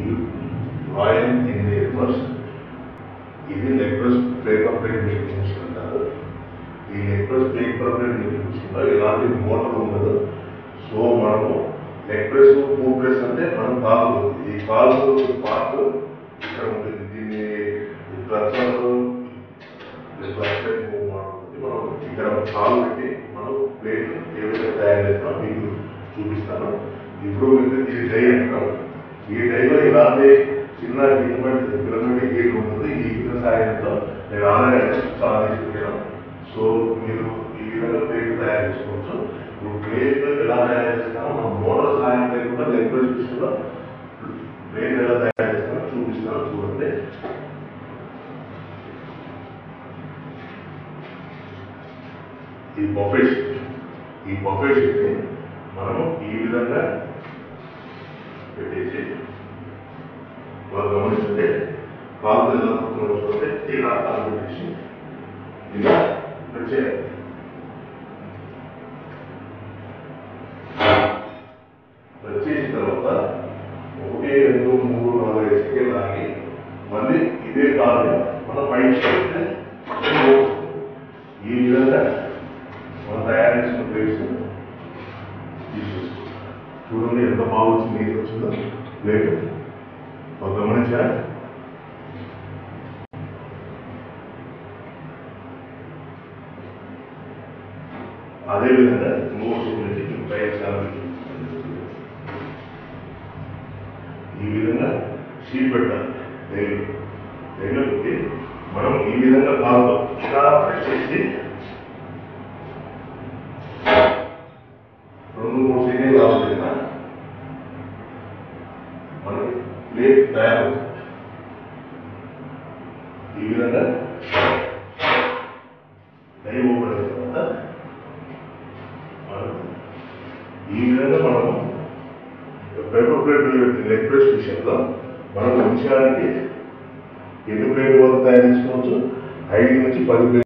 royal engineer first ఇది neck press breakup plate making machine అంటారు ఈ neck press breakup plate making మిషన్లో ఎలాంటి మోటార్ ఉండదు సో మనము నెక్ ప్రెస్ ఫూ ప్రెస్ అంటే మనం కాలు ఈ కాలు పార్ట్ ఇక్కడ ఉంటుంది దీన్ని క్లచర్ క్లచర్ మూవ్ ఉంటుంది మనం ఇక్కడ కాలు పెట్టి మనం ప్లేట్ ఏ విధంగా తయారు చేస్తామో మీకు చూపిస్తాను ఇప్పుడు మీకు ఇది డై అంటాం ఈ డైలో ఇలాంటి చిన్న గిన్నె పిరమిడ్ గీట్ ఉంటుంది ఈ గిన్నె సాయంతో నేను ఆల్రెడీ చాలా తీసుకున్నాను సో మీరు ఈ విధంగా ప్లేట్ తయారు చేసుకోవచ్చు ఇప్పుడు ప్లేట్ ఎలా తయారు చేస్తామో మనం మోటార్ సహాయం లేకుండా లెగ్ ప్రెస్ విషయంలో ప్లేట్ ఎలా తయారు చేస్తామో చూపిస్తాను చూడండి ఈ బఫే షీట్ ఈ బఫే షీట్ని మనము ఈ విధంగా పెట్టేసి వాళ్ళు గమనిస్తుంటే కాలు ఎలా పడుతుందో చూస్తే ఇలా కాలు పెట్టేసి ఇలా వచ్చేయాలి వచ్చేసిన తర్వాత ఒకటి రెండు మూడు నాలుగు ఐదు సెకండ్లు ఆగి మళ్ళీ ఇదే కాలు మనం పైకి పెడితే ఈ విధంగా మనం తయారు చేసిన ప్లేట్స్ తీసేసుకోవాలి చూడండి ఎంత బాగా వచ్చింది నీట్ వచ్చిందో ప్లేట్ ఒక గమనించారా అదేవిధంగా ఇంకో నుంచి ప్రయత్నాలు ఈ విధంగా షీట్ పెట్టాలి రైలు రైలు పెట్టి మనం ఈ విధంగా కాలుతో ఇలా ప్రెస్ చేసి రెండు మూడు సెకండ్లు కావాలి మనకి ప్లేట్ తయారవుతుంది ఈ విధంగా దై ఓపెన్ అయిన తర్వాత మనం ఈ విధంగా మనము పేపర్ ప్లేట్ లెగ్ ప్రెస్ విషయంలో మనం నిమిషానికి ఎన్ని ప్లేట్ వరకు తయారు చేసుకోవచ్చు ఐదు నుంచి పది ప్లేట్